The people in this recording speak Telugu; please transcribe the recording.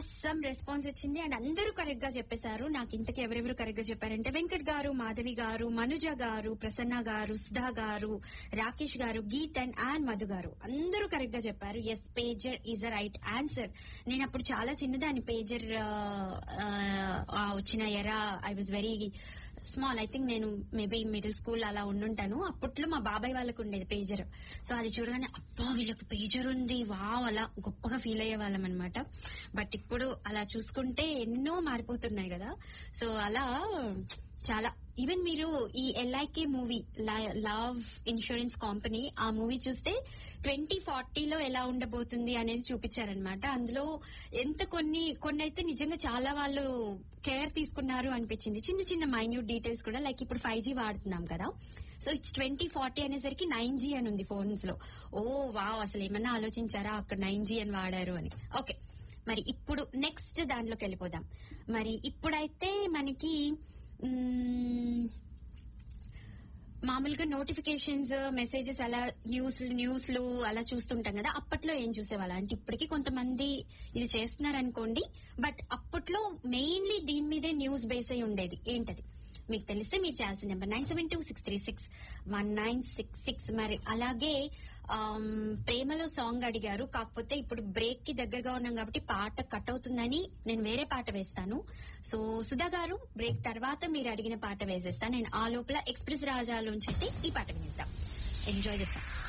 ఆసమ్ రెస్పాన్స్ వచ్చింది అండ్ అందరూ కరెక్ట్ గా చెప్పేశారు నాకు ఇంతకు ఎవరెవరు కరెక్ట్ గా చెప్పారంటే వెంకట్ గారు మాధవి గారు మనుజ గారు ప్రసన్న గారు సుధా గారు రాకేష్ గారు గీత్ అండ్ అండ్ మధు గారు అందరూ కరెక్ట్ గా చెప్పారు yes pager is a right answer నేను అప్పుడు చాలా చిన్నదాన్ని పేజర్ వచ్చిన era I was very small I think నేను మేబీ మిడిల్ స్కూల్ అలా ఉండుంటాను అప్పట్లో మా బాబాయ్ వాళ్ళకు ఉండేది పేజర్ సో అది చూడగానే అబ్బా వీళ్ళకి పేజర్ ఉంది వావ్ అలా గొప్పగా ఫీల్ అయ్యే వాళ్ళం అనమాట బట్ ఇప్పుడు అలా చూసుకుంటే ఎన్నో మారిపోతున్నాయి కదా సో అలా చాలా ఈవెన్ మీరు ఈ L I K movie love insurance company ఆ మూవీ చూస్తే ట్వంటీ ఫార్టీలో ఎలా ఉండబోతుంది అనేది చూపించారనమాట అందులో ఎంత కొన్ని కొన్ని అయితే నిజంగా చాలా వాళ్ళు కేర్ తీసుకున్నారు అనిపించింది చిన్న చిన్న మైన్యూట్ డీటెయిల్స్ కూడా లైక్ ఇప్పుడు ఫైవ్ జీ వాడుతున్నాం కదా సో ఇట్స్ ట్వంటీ ఫార్టీ అనేసరికి నైన్ జీ అని ఉంది ఫోన్స్ లో ఓ వావ్ అసలు ఏమన్నా ఆలోచించారా అక్కడ నైన్ జీ అని వాడారు అని ఓకే మరి ఇప్పుడు నెక్స్ట్ దాంట్లోకి వెళ్ళిపోదాం మరి ఇప్పుడైతే మనకి మ్మ్, మామూలుగా నోటిఫికేషన్స్ మెసేజెస్ అలా న్యూస్ న్యూస్లు అలా చూస్తుంటాం కదా అప్పట్లో ఏం చూసేవాళ్ళం అంటే ఇప్పటికీ కొంతమంది ఇది చేస్తున్నారు అనుకోండి బట్ అప్పట్లో మెయిన్లీ దీని మీదే న్యూస్ బేస్ అయి ఉండేది ఏంటది మీకు తెలిస్తే మీరు చేయాల్సిన number nine seven two six three six one nine six six మరి అలాగే ఆమ్, ప్రేమలో సాంగ్ అడిగారు కాకపోతే ఇప్పుడు బ్రేక్ కి దగ్గరగా ఉన్నాం కాబట్టి పాట కట్ అవుతుందని నేను వేరే పాట వేస్తాను సో సుధా గారు బ్రేక్ తర్వాత మీరు అడిగిన పాట వేసేస్తాను నేను ఆ లోపల ఎక్స్ప్రెస్ రాజాలోంచి ఈ పాట వినిద్దాం ఎంజాయ్ ద సాంగ్